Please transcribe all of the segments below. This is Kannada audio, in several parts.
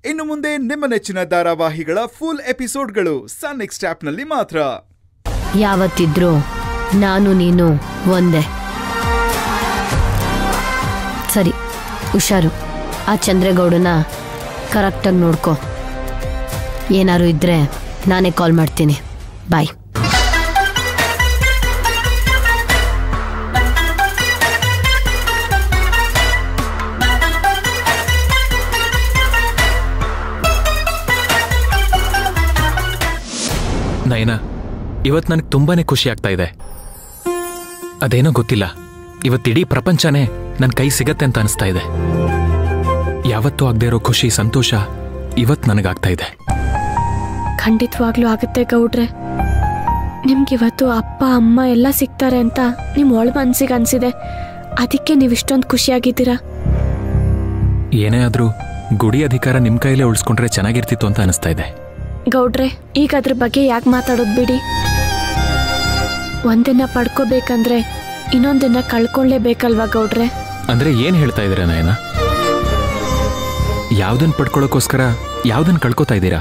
ಇನ್ನು ಮುಂದೆ ನಿಮ್ಮ ನೆಚ್ಚಿನ ಧಾರಾವಾಹಿಗಳ ಫುಲ್ ಎಪಿಸೋಡ್ಗಳು ಸನ್ ನೆಕ್ಸ್ಟ್ ಆಪ್ನಲ್ಲಿ ಮಾತ್ರ ಯಾವತ್ತಿದ್ರೂ ನಾನು ನೀನು ಒಂದೇ ಸರಿ ಹುಷಾರು ಆ ಚಂದ್ರೇಗೌಡನ ಕರೆಕ್ಟಾಗಿ ನೋಡ್ಕೊ ಏನಾರು ಇದ್ರೆ ನಾನೇ ಕಾಲ್ ಮಾಡ್ತೀನಿ ಬಾಯ್ ನಯನ ಇವತ್ತು ನನಗೆ ತುಂಬಾನೇ ಖುಷಿ ಆಗ್ತಾ ಇದೆ ಅದೇನೋ ಗೊತ್ತಿಲ್ಲ ಇವತ್ತಿಡೀ ಪ್ರಪಂಚನೇ ನನ್ನ ಕೈ ಸಿಗತ್ತೆ ಅಂತ ಅನಿಸ್ತಾ ಇದೆ ಯಾವತ್ತೂ ಆಗದೆ ಇರೋ ಖುಷಿ ಸಂತೋಷ ಇವತ್ತು ನನಗಾಗ್ತಾ ಇದೆ ಖಂಡಿತವಾಗ್ಲೂ ಆಗುತ್ತೆ ಗೌಡ್ರೆ ನಿಮ್ಗಿವತ್ತು ಅಪ್ಪ ಅಮ್ಮ ಎಲ್ಲ ಸಿಗ್ತಾರೆ ಅಂತ ನಿಮ್ ಒಳ ಮನ್ಸಿಗೆ ಅನ್ಸಿದೆ ಅದಕ್ಕೆ ನೀವು ಇಷ್ಟೊಂದು ಖುಷಿಯಾಗಿದ್ದೀರಾ ಏನೇ ಆದ್ರೂ ಗುಡಿ ಅಧಿಕಾರ ನಿಮ್ ಕೈಲೇ ಉಳಿಸ್ಕೊಂಡ್ರೆ ಚೆನ್ನಾಗಿರ್ತಿತ್ತು ಅಂತ ಅನಿಸ್ತಾ ಇದೆ ಗೌಡ್ರೆ ಈಗ ಅದ್ರ ಬಗ್ಗೆ ಯಾಕೆ ಮಾತಾಡೋದು ಬಿಡಿ ಒಂದನ್ನ ಪಡ್ಕೋಬೇಕಂದ್ರೆ ಇನ್ನೊಂದನ್ನ ಕಳ್ಕೊಳ್ಳೇಬೇಕಲ್ವಾ ಗೌಡ್ರೆ ಅಂದ್ರೆ ಏನ್ ಹೇಳ್ತಾ ಇದ್ದೀರಾ ನಯನ ಯಾವ್ದನ್ ಪಡ್ಕೊಳ್ಳೋಕೋಸ್ಕರ ಯಾವ್ದನ್ ಕಳ್ಕೊತಾ ಇದ್ದೀರಾ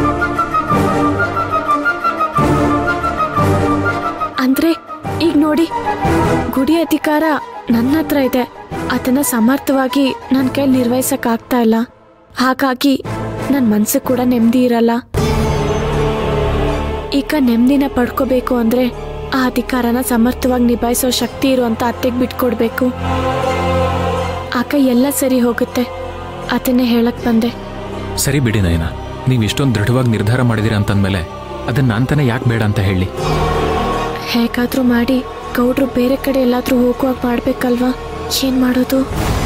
ಅಂದ್ರೆ ಈಗ ನೋಡಿ ಗುಡಿ ಅಧಿಕಾರ ನನ್ನ ಹತ್ರ ಇದೆ ಅದನ್ನ ಸಮರ್ಥವಾಗಿ ನನ್ನ ಕೈಲಿ ನಿರ್ವಹಿಸಕ್ ಆಗ್ತಾ ಇಲ್ಲ ಹಾಗಾಗಿ ನನ್ನ ಮನ್ಸಿಗೆ ಕೂಡ ನೆಮ್ಮದಿ ಇರಲ್ಲ ಈಗ ನೆಮ್ಮದಿನ ಪಡ್ಕೋಬೇಕು ಅಂದ್ರೆ ಆ ಅಧಿಕಾರನ ಸಮರ್ಥವಾಗಿ ನಿಭಾಯಿಸೋ ಶಕ್ತಿ ಇರುವಂತ ಅತ್ತೆಗೆ ಬಿಟ್ಕೊಡ್ಬೇಕು ಆಗ ಎಲ್ಲ ಸರಿ ಹೋಗುತ್ತೆ ಅದನ್ನೇ ಹೇಳಕ್ ಬಂದೆ ಸರಿ ಬಿಡಿ ನಯನ ನೀವು ಇಷ್ಟೊಂದು ದೃಢವಾಗಿ ನಿರ್ಧಾರ ಮಾಡಿದೀರಾ ಅಂತಂದ್ಮೇಲೆ ಅದನ್ನ ನಾನ್ತಾನೆ ಯಾಕೆ ಬೇಡ ಅಂತ ಹೇಳಿ ಹೇಗಾದ್ರೂ ಮಾಡಿ ಗೌಡ್ರು ಬೇರೆ ಕಡೆ ಎಲ್ಲಾದ್ರೂ ಹೋಗುವಾಗ ಮಾಡ್ಬೇಕಲ್ವಾ ಏನ್ ಮಾಡೋದು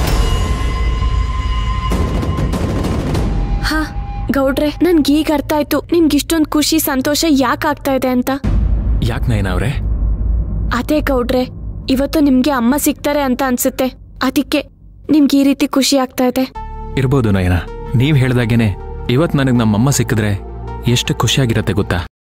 ಹಾ ಗೌಡ್ರೆ ನನ್ಗೆ ಈಗ ಅರ್ಥ ಆಯ್ತು ನಿಮ್ಗೆ ಇಷ್ಟೊಂದು ಖುಷಿ ಸಂತೋಷ ಯಾಕೆ ಆಗ್ತಾ ಇದೆ ಅಂತ ಯಾಕೆ ನಯನ ಅವ್ರೆ ಅದೇ ಗೌಡ್ರೆ ಇವತ್ತು ನಿಮ್ಗೆ ಅಮ್ಮ ಸಿಗ್ತಾರೆ ಅಂತ ಅನ್ಸುತ್ತೆ ಅದಕ್ಕೆ ನಿಮ್ಗೆ ಈ ರೀತಿ ಖುಷಿ ಆಗ್ತಾ ಇದೆ ಇರ್ಬೋದು ನಯನ ನೀವ್ ಹೇಳ್ದಾಗೇನೆ ಇವತ್ ನನಗ್ ನಮ್ಮಮ್ಮ ಸಿಕ್ಕಿದ್ರೆ ಎಷ್ಟು ಖುಷಿಯಾಗಿರತ್ತೆ ಗೊತ್ತಾ